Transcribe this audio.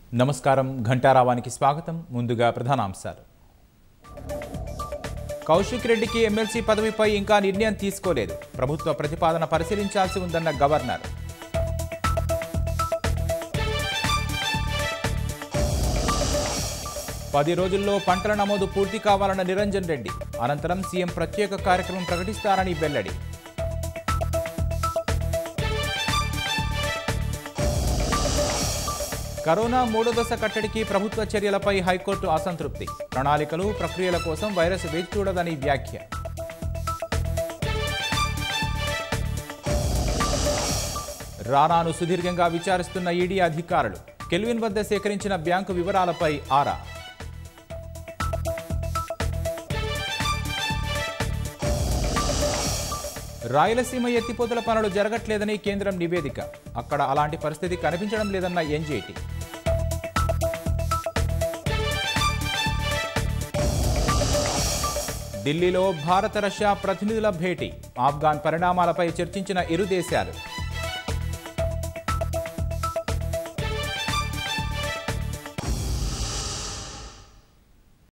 నమస్కారం ఘంటారావానికి స్వాగతం ముందుగా ప్రధానాంశాలు కౌశిక్ రెడ్డికి ఎమ్మెల్సీ పదవిపై ఇంకా నిర్ణయం తీసుకోలేదు ప్రభుత్వ ప్రతిపాదన పరిశీలించాల్సి ఉందన్న గవర్నర్ పది రోజుల్లో పంటల నమోదు పూర్తి కావాలన్న నిరంజన్ రెడ్డి అనంతరం సీఎం ప్రత్యేక కార్యక్రమం ప్రకటిస్తారని వెల్లడి కరోనా మూడో దశ కట్టడికి ప్రభుత్వ చర్యలపై హైకోర్టు అసంతృప్తి ప్రణాళికలు ప్రక్రియల కోసం వైరస్ వేచి చూడదని వ్యాఖ్య రానాను సుదీర్ఘంగా విచారిస్తున్న ఈడీ అధికారులు కెల్విన్ వద్ద సేకరించిన బ్యాంకు వివరాలపై ఆరా రాయలసీమ ఎత్తిపోతల పనులు జరగట్లేదని కేంద్రం నివేదిక అక్కడ అలాంటి పరిస్థితి కనిపించడం లేదన్న ఎన్జేటీ ఢిల్లీలో భారత రష్యా ప్రతినిధుల భేటీ ఆఫ్ఘాన్ పరిణామాలపై చర్చించిన ఇరు దేశాలు